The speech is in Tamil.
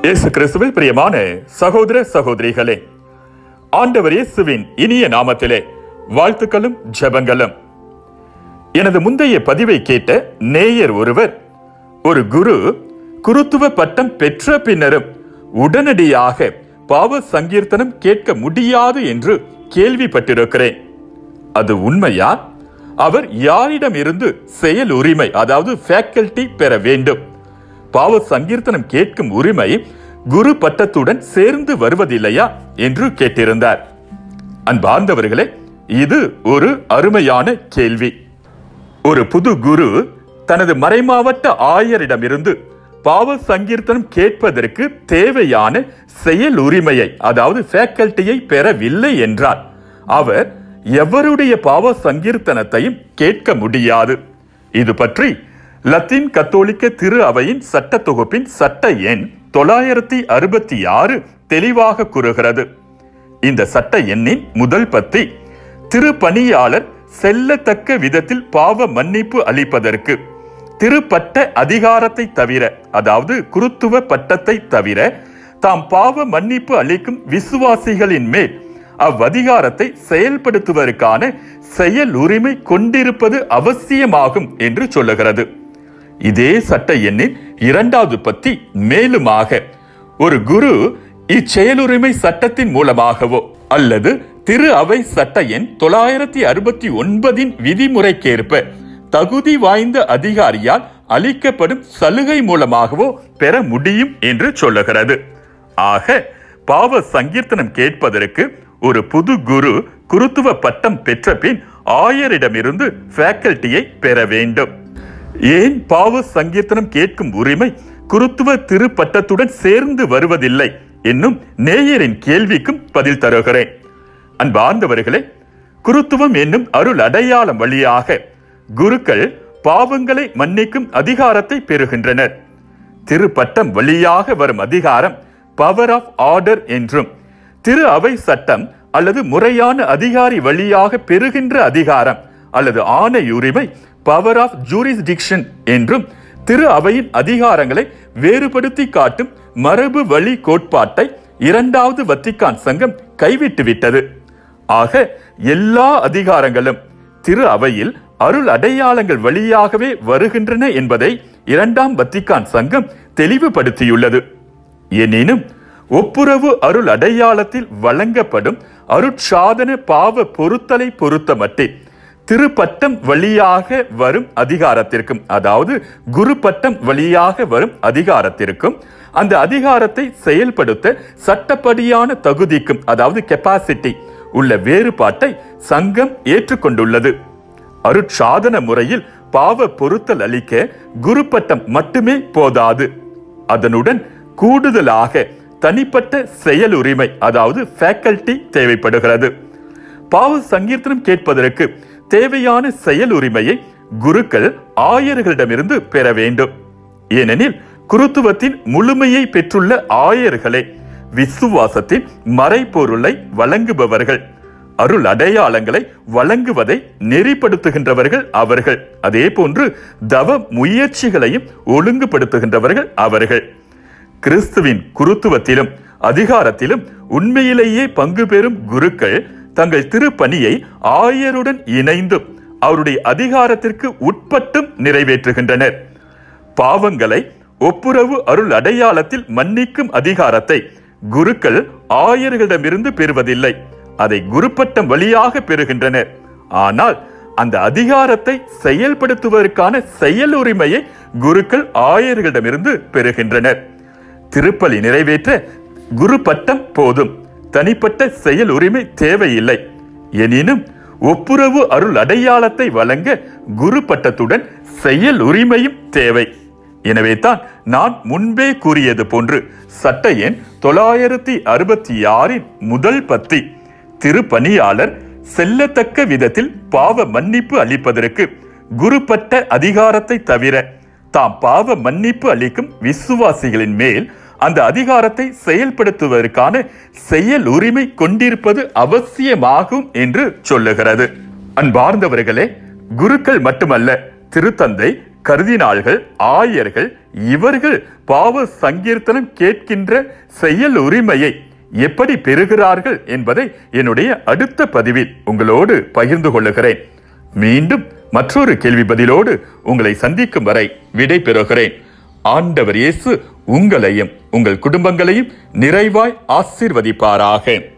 இயேசு கிறிஸ்துவில் பிரியமான சகோதர சகோதரிகளே ஆண்டவர் இயேசுவின் இனிய நாமத்திலே வாழ்த்துக்களும் ஜெபங்களும் எனது முந்தைய பதிவை கேட்ட நேயர் ஒருவர் ஒரு குரு குருத்துவ பட்டம் பெற்ற பின்னரும் உடனடியாக பாவ சங்கீர்த்தனம் கேட்க முடியாது என்று கேள்விப்பட்டிருக்கிறேன் அது உண்மையா அவர் யாரிடம் இருந்து செயல் உரிமை அதாவது ஃபேக்கல்டி பெற வேண்டும் பாவ சங்கீர்த்தனம் கேட்கும் உரிமை குரு பட்டத்துடன் சேர்ந்து வருவதில்லையா என்று கேட்டிருந்தார் அன்பார்ந்தவர்களே இது ஒரு அருமையான கேள்வி ஒரு புது குரு தனது மறைமாவட்ட ஆயரிடமிருந்து பாவ சங்கீர்த்தனம் கேட்பதற்கு தேவையான செயல் உரிமையை அதாவது ஃபேக்கல்ட்டியை பெறவில்லை என்றால் அவர் எவருடைய பாவ சங்கீர்த்தனத்தையும் கேட்க முடியாது இது பற்றி லத்தீன் கத்தோலிக்க திரு அவையின் சட்ட தொகுப்பின் சட்ட எண் தொள்ளாயிரத்தி அறுபத்தி ஆறு தெளிவாக கூறுகிறது இந்த சட்ட எண்ணின் முதல் பத்தி திருப்பணியாளர் செல்லத்தக்க விதத்தில் பாவ மன்னிப்பு அளிப்பதற்கு திருப்பட்ட அதிகாரத்தை தவிர அதாவது குருத்துவ பட்டத்தை தவிர தாம் பாவ மன்னிப்பு அளிக்கும் விசுவாசிகளின் மேல் அவ்வதிகாரத்தை செயல்படுத்துவதற்கான செயல் உரிமை கொண்டிருப்பது அவசியமாகும் என்று சொல்லுகிறது இதே சட்ட எண்ணின் இரண்டாவது பத்தி மேலுமாக ஒரு குரு இச்செயலுரிமை சட்டத்தின் மூலமாகவோ அல்லது திரு அவை சட்ட எண் தொள்ளாயிரத்தி அறுபத்தி ஒன்பதின் விதிமுறைக்கேற்ப தகுதி வாய்ந்த அதிகாரியால் அளிக்கப்படும் சலுகை மூலமாகவோ பெற முடியும் என்று சொல்லுகிறது ஆக பாவ சங்கீர்த்தனம் கேட்பதற்கு ஒரு புது குரு குருத்துவ பட்டம் பெற்ற பின் ஆயரிடமிருந்து ஃபேக்கல்ட்டியை பெற வேண்டும் ஏன் பாவ சங்கீர்த்தனம் கேட்கும் உரிமை குருத்துவ திருப்பட்டத்துடன் சேர்ந்து வருவதில்லை என்னும் நேயரின் கேள்விக்கும் பதில் தருகிறேன் அன்பார்ந்தவர்களே குருத்துவம் என்னும் அருள் அடையாளம் வழியாக குருக்கள் பாவங்களை மன்னிக்கும் அதிகாரத்தை பெறுகின்றனர் திருப்பட்டம் வழியாக வரும் அதிகாரம் பவர் ஆஃப் ஆர்டர் என்றும் திரு அவை சட்டம் அல்லது முறையான அதிகாரி வழியாக பெறுகின்ற அதிகாரம் அல்லது ஆணை உரிமை பவர் ஆஃப் ஜூரிஸ்டிக்ஷன் என்றும் திரு அவையின் அதிகாரங்களை வேறுபடுத்தி காட்டும் மரபு வழி கோட்பாட்டை இரண்டாவது வத்திக்கான் சங்கம் கைவிட்டு விட்டது ஆக எல்லா அதிகாரங்களும் திரு அவையில் அருள் அடையாளங்கள் வழியாகவே வருகின்றன என்பதை இரண்டாம் வத்திக்கான் சங்கம் தெளிவுபடுத்தியுள்ளது எனினும் ஒப்புரவு அருள் அடையாளத்தில் வழங்கப்படும் அருட்சாதன பாவ பொருத்தலை பொறுத்த மட்டில் திருப்பட்டம் வழியாக வரும் அதிகாரத்திற்கும் அதாவது குரு பட்டம் வழியாக வரும் அதிகாரத்திற்கும் அந்த அதிகாரத்தை செயல்படுத்த சட்டப்படியான தகுதிக்கும் அதாவது கெப்பாசிட்டி உள்ள வேறுபாட்டை சங்கம் ஏற்றுக்கொண்டுள்ளது அருட்சாதன முறையில் பாவ பொருத்தல் அளிக்க குரு பட்டம் மட்டுமே போதாது அதனுடன் கூடுதலாக தனிப்பட்ட செயல் உரிமை அதாவது ஃபேக்கல்டி தேவைப்படுகிறது பாவ சங்கீர்த்தனம் கேட்பதற்கு தேவையான செயல் உரிமையை குருக்கள் ஆயர்களிடமிருந்து பெற வேண்டும் ஏனெனில் குருத்துவத்தின் முழுமையை பெற்றுள்ள ஆயர்களே விசுவாசத்தின் மறைபொருளை வழங்குபவர்கள் அருள் அடையாளங்களை வழங்குவதை நெறிப்படுத்துகின்றவர்கள் அவர்கள் அதே போன்று தவ முயற்சிகளையும் ஒழுங்குபடுத்துகின்றவர்கள் அவர்கள் கிறிஸ்துவின் குருத்துவத்திலும் அதிகாரத்திலும் உண்மையிலேயே பங்கு பெறும் குருக்கள் தங்கள் திருப்பணியை ஆயருடன் இணைந்தும் அவருடைய அதிகாரத்திற்கு உட்பட்டும் நிறைவேற்றுகின்றனர் பாவங்களை ஒப்புரவு அருள் அடையாளத்தில் மன்னிக்கும் அதிகாரத்தை குருக்கள் ஆயர்களிடமிருந்து பெறுவதில்லை அதை குருப்பட்டம் வழியாக பெறுகின்றனர் ஆனால் அந்த அதிகாரத்தை செயல்படுத்துவதற்கான செயல் உரிமையை குருக்கள் ஆயர்களிடமிருந்து பெறுகின்றனர் திருப்பலி நிறைவேற்ற குரு பட்டம் போதும் தனிப்பட்ட செயல் உரிமை தேவையில்லை எனினும் ஒப்புரவு அருள் அடையாளத்தை வழங்க குரு பட்டத்துடன் செயல் உரிமையும் தேவை எனவே தான் நான் முன்பே கூறியது போன்று சட்ட எண் தொள்ளாயிரத்தி அறுபத்தி ஆறின் முதல் பத்தி திருப்பணியாளர் செல்லத்தக்க விதத்தில் பாவ மன்னிப்பு அளிப்பதற்கு குருப்பட்ட அதிகாரத்தை தவிர தாம் பாவ மன்னிப்பு அளிக்கும் விசுவாசிகளின் மேல் அந்த அதிகாரத்தை செயல்படுத்துவதற்கான செயல் உரிமை கொண்டிருப்பது அவசியமாகும் என்று சொல்லுகிறது அன்பார்ந்தவர்களே குருக்கள் மட்டுமல்ல திருத்தந்தை கருதினாள்கள் ஆயர்கள் இவர்கள் பாவ சங்கீர்த்தனம் கேட்கின்ற செயல் உரிமையை எப்படி பெறுகிறார்கள் என்பதை என்னுடைய அடுத்த பதிவில் உங்களோடு பகிர்ந்து கொள்ளுகிறேன் மீண்டும் மற்றொரு கேள்வி பதிலோடு உங்களை சந்திக்கும் வரை விடை பெறுகிறேன் ஆண்டவர் இயேசு உங்களையும் உங்கள் குடும்பங்களையும் நிறைவாய் ஆசீர்வதிப்பாராக